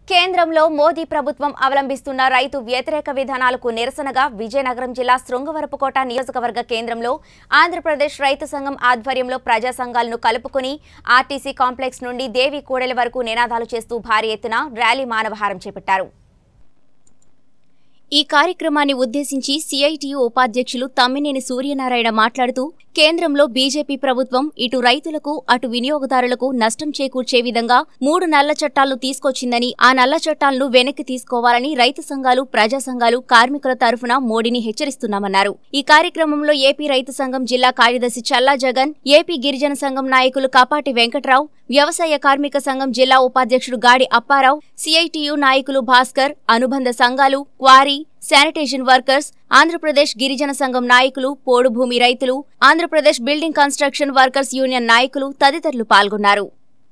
కేంద్రంలో మోదీ ప్రభుత్వం అవలంబిస్తున్న రైతు వ్యతిరేక విధానాలకు నిరసనగా విజయనగరం జిల్లా శృంగవరపుకోట నియోజకవర్గ కేంద్రంలో ఆంధ్రప్రదేశ్ రైతు సంఘం ఆధ్వర్యంలో ప్రజా సంఘాలను కలుపుకుని ఆర్టీసీ కాంప్లెక్స్ నుండి దేవి కూడలి వరకు నినాదాలు చేస్తూ భారీ ఎత్తున ర్యాలీ మానవహారం చేపట్టారు ఈ కార్యక్రమాన్ని ఉద్దేశించి సిఐటియు ఉపాధ్యక్షులు తమ్మినేని సూర్యనారాయణ మాట్లాడుతూ కేంద్రంలో బీజేపీ ప్రభుత్వం ఇటు రైతులకు అటు వినియోగదారులకు నష్టం చేకూర్చే విధంగా మూడు నల్ల చట్టాలను తీసుకొచ్చిందని ఆ నల్ల చట్టాలను వెనక్కి తీసుకోవాలని రైతు సంఘాలు ప్రజా సంఘాలు కార్మికుల తరఫున మోడీని హెచ్చరిస్తున్నామన్నారు ఈ కార్యక్రమంలో ఏపీ రైతు సంఘం జిల్లా కార్యదర్శి చల్లా జగన్ ఏపీ గిరిజన సంఘం నాయకులు కాపాటి వెంకట్రావు వ్యవసాయ కార్మిక సంఘం జిల్లా ఉపాధ్యక్షుడు గాడి అప్పారావు సిఐటియు నాయకులు భాస్కర్ అనుబంధ సంఘాలు క్వారీ శానిటేషన్ వర్కర్స్ ఆంధ్రప్రదేశ్ గిరిజన సంఘం నాయకులు పోడు భూమి రైతులు Andhra Pradesh building construction workers union నాయకులు తదితరులు పాల్గొన్నారు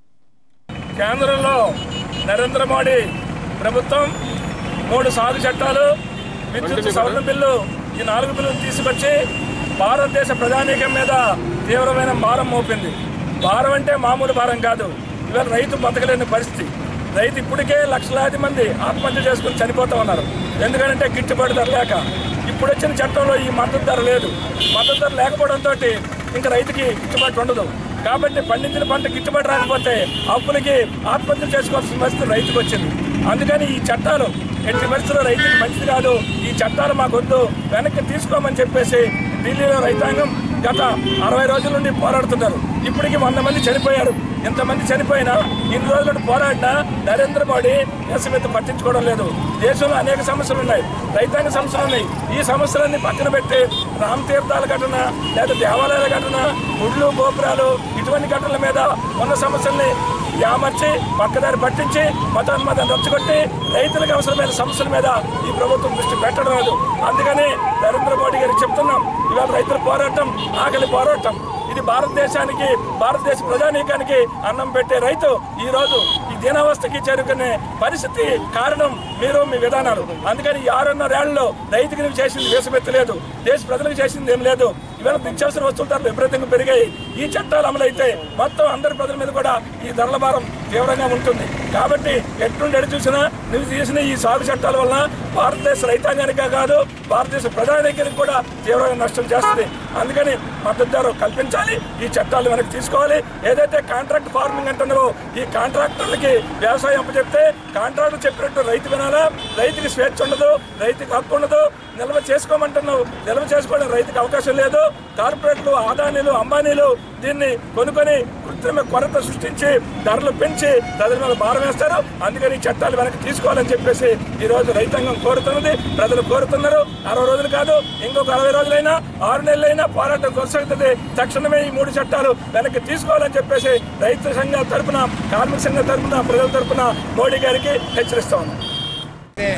కేంద్రంలో నరేంద్ర మోడీ ప్రభుత్వం మూడు సాగు చట్టాలు విద్యుత్ సవరణ బిల్లు ఈ నాలుగు బిల్లులు తీసుకొచ్చి భారతదేశ ప్రజానీకం మీద తీవ్రమైన భారం మోపింది భారం అంటే మామూలు భారం కాదు ఇవాళ రైతు బతకలేని పరిస్థితి రైతు ఇప్పటికే లక్షలాది మంది ఆత్మహత్య చేసుకుని చనిపోతూ ఉన్నారు ఎందుకంటే గిట్టుబాటు ధర లేక ఇప్పుడు వచ్చిన చట్టంలో ఈ మద్దతు ధర లేదు మద్దతు ధర లేకపోవడంతో ఇంకా రైతుకి గిట్టుబాటు ఉండదు కాబట్టి పండించిన పంట గిట్టుబాటు రాకపోతే అప్పులకి ఆత్మహత్య చేసుకోవాల్సిన పరిస్థితి రైతుకు వచ్చింది అందుకని ఈ చట్టాలు ఎట్టి పరిస్థితుల్లో రైతుకి మంచిది కాదు ఈ చట్టాలు మాకొద్దు వెనక్కి తీసుకోమని చెప్పేసి ఢిల్లీలో రైతాంగం గత అరవై రోజుల నుండి పోరాడుతున్నారు ఇప్పటికి వంద మంది చనిపోయారు ఎంతమంది చనిపోయినా ఇన్ని రోజుల నుండి పోరాడినా నరేంద్ర మోడీ దేశం మీద పట్టించుకోవడం లేదు దేశంలో అనేక సమస్యలు ఉన్నాయి రైతాంగ సమస్యలు ఉన్నాయి ఈ సమస్యలన్నీ పక్కన పెట్టి రామ తీర్థాల ఘటన లేదా దేవాలయాల ఘటన గుడ్లు గోపురాలు ఇటువంటి ఘటనల మీద ఉన్న సమస్యల్ని యామర్చి పక్కదారి పట్టించి మతోన్మతాన్ని రచ్చగొట్టి రైతులకు అవసరమైన సమస్యల మీద ఈ ప్రభుత్వం దృష్టి పెట్టడం లేదు అందుకని నరేంద్ర మోడీ గారికి చెప్తున్నాం ఇవాళ రైతుల పోరాటం ఆకలి పోరాటం ఇది భారతదేశానికి భారతదేశ ప్రజానీకానికి అన్నం పెట్టే రైతు ఈ రోజు ఈ దీనావస్థకి చేరుకునే పరిస్థితి కారణం మీరు మీ విధానాలు అందుకని ఈ ఆరున్నరేళ్లలో రైతుకి నువ్వు చేసింది వేసమెత్తలేదు దేశ ప్రజలకు చేసింది ఏం లేదు ఇవాళ నిత్యావసర వస్తువుల ధరలు విపరీతంగా పెరిగాయి ఈ చట్టాలు అమలైతే మొత్తం అందరి ప్రజల మీద కూడా ఈ ధరల భారం తీవ్రంగా ఉంటుంది కాబట్టి ఎట్టుండి ఎడు చూసినా నువ్వు చేసిన ఈ సాగు చట్టాల వల్ల భారతదేశ రైతాంగానికే కాదు భారతదేశ ప్రజానీకానికి కూడా తీవ్రమైన నష్టం చేస్తుంది అందుకని మద్దతు ధర కల్పించాలి ఈ చట్టాలు వెనక్కి తీసుకోవాలి ఏదైతే కాంట్రాక్ట్ ఫార్మింగ్ అంటున్నారో ఈ కాంట్రాక్టర్లకి వ్యవసాయం అప్పచెప్తే కాంట్రాక్టర్ చెప్పినట్టు రైతు వినాలా రైతుకి స్వేచ్ఛ ఉండదు రైతుకి హక్కు ఉండదు నిల్వ చేసుకోమంటున్నావు నిల్వ చేసుకోవడం రైతుకి అవకాశం లేదు కార్పొరేట్లు ఆదానీలు అంబానీలు దీన్ని కొనుక్కొని కృత్రిమ కొరత సృష్టించి ధరలు పెంచి ప్రజల మీద భారం వేస్తారు అందుకని ఈ చట్టాలు వెనక్కి తీసుకోవాలని చెప్పేసి ఈ రోజు రైతాంగం కోరుతున్నది ప్రజలు కోరుతున్నారు అరవై రోజులు కాదు ఇంకొక అరవై రోజులైనా ఆరు నెలలైనా పోరాటం కొనసాగుతుంది తక్షణమే ఈ మూడు చట్టాలు వెనక్కి తీసుకోవాలని చెప్పేసి రైతు సంఘాల తరపున కార్మిక సంఘం తరపున ప్రజల తరపున మోడీ గారికి హెచ్చరిస్తా ఉన్నాం అయితే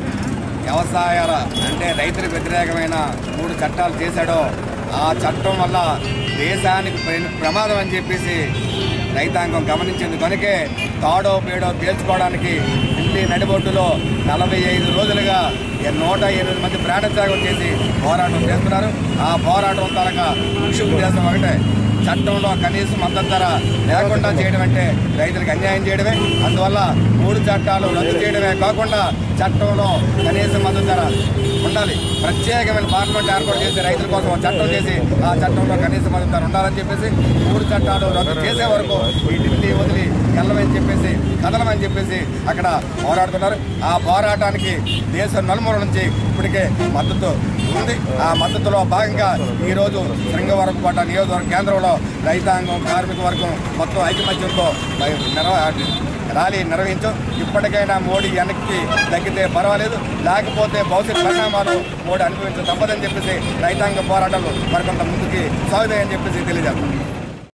వ్యవసాయాల అంటే రైతులకు వ్యతిరేకమైన మూడు చట్టాలు చేశాడో ఆ చట్టం వల్ల దేశానికి ప్ర- ప్రమాదం అని చెప్పేసి రైతాంగం గమనించింది కనుకే తాడో పేడో తేల్చుకోవడానికి ఢిల్లీ నడిబొడ్డులో నలభై ఐదు రోజులుగా ఈ నూట ఎనిమిది మంది ప్రాణత్యాగం చేసి పోరాటం చేస్తున్నారు ఆ పోరాటం తరగా ముఖ్య ఉద్దేశం ఒకటే చట్టంలో కనీస మద్దతు ధర లేకుండా చేయడం అంటే రైతులకు అన్యాయం చేయడమే అందువల్ల మూడు చట్టాలు రద్దు చేయడమే కాకుండా చట్టంలో కనీస మద్దతు ధర ఉండాలి ప్రత్యేకమైన పార్లమెంట్ ఏర్పాటు చేసి రైతుల కోసం ఒక చట్టం చేసి ఆ చట్టంలో కనీస మద్దతు ధర ఉండాలని చెప్పేసి మూడు చట్టాలు రద్దు చేసే వరకు ఈ ఢిల్లీ వదిలి వెళ్ళమని చెప్పేసి కదలమని చెప్పేసి అక్కడ పోరాడుతున్నారు ఆ పోరాటానికి దేశం నలుమూల నుంచి ఇప్పటికే మద్దతు ఉంది ఆ మద్దతులో భాగంగా ఈ రోజు శృంగవరం కోట నియోజకవర్గ కేంద్రంలో రైతాంగం కార్మిక వర్గం మొత్తం ఐకమత్యంతో నిర్వ ర్యాలీ నిర్వహించాం ఇప్పటికైనా మోడీ వెనక్కి తగ్గితే పర్వాలేదు లేకపోతే భవిష్యత్ పరిణామాలు మోడీ అనుభవించ తప్పదని చెప్పేసి రైతాంగ పోరాటాలు మరికొంత ముందుకి సాగుతాయని చెప్పేసి తెలియజేస్తాం